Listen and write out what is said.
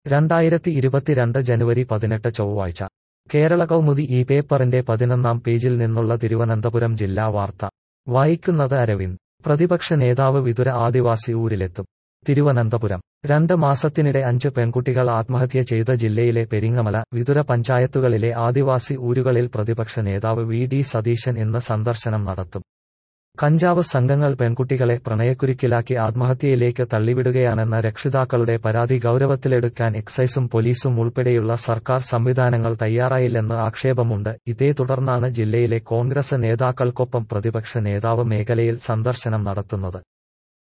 രണ്ടായിരത്തി ഇരുപത്തിരണ്ട് ജനുവരി പതിനെട്ട് ചൊവ്വാഴ്ച കേരള കൗമുദി ഈ പേപ്പറിന്റെ പതിനൊന്നാം പേജിൽ നിന്നുള്ള തിരുവനന്തപുരം ജില്ലാ വാർത്ത വായിക്കുന്നത് അരവിന്ദ് പ്രതിപക്ഷ നേതാവ് വിതുര ആദിവാസി ഊരിലെത്തും തിരുവനന്തപുരം രണ്ട് മാസത്തിനിടെ അഞ്ച് പെൺകുട്ടികൾ ആത്മഹത്യ ചെയ്ത ജില്ലയിലെ പെരിങ്ങമല വിതുര പഞ്ചായത്തുകളിലെ ആദിവാസി ഊരുകളിൽ പ്രതിപക്ഷ നേതാവ് വി ഡി സതീശൻ ഇന്ന് സന്ദർശനം നടത്തും കഞ്ചാവ് സംഘങ്ങൾ പെൺകുട്ടികളെ പ്രണയക്കുരുക്കിലാക്കി ആത്മഹത്യയിലേക്ക് തള്ളിവിടുകയാണെന്ന രക്ഷിതാക്കളുടെ പരാതി ഗൗരവത്തിലെടുക്കാൻ എക്സൈസും പോലീസും ഉൾപ്പെടെയുള്ള സർക്കാർ സംവിധാനങ്ങൾ തയ്യാറായില്ലെന്ന് ആക്ഷേപമുണ്ട് ഇതേ തുടർന്നാണ് ജില്ലയിലെ കോൺഗ്രസ് നേതാക്കൾക്കൊപ്പം പ്രതിപക്ഷ നേതാവ് മേഖലയിൽ സന്ദർശനം നടത്തുന്നത്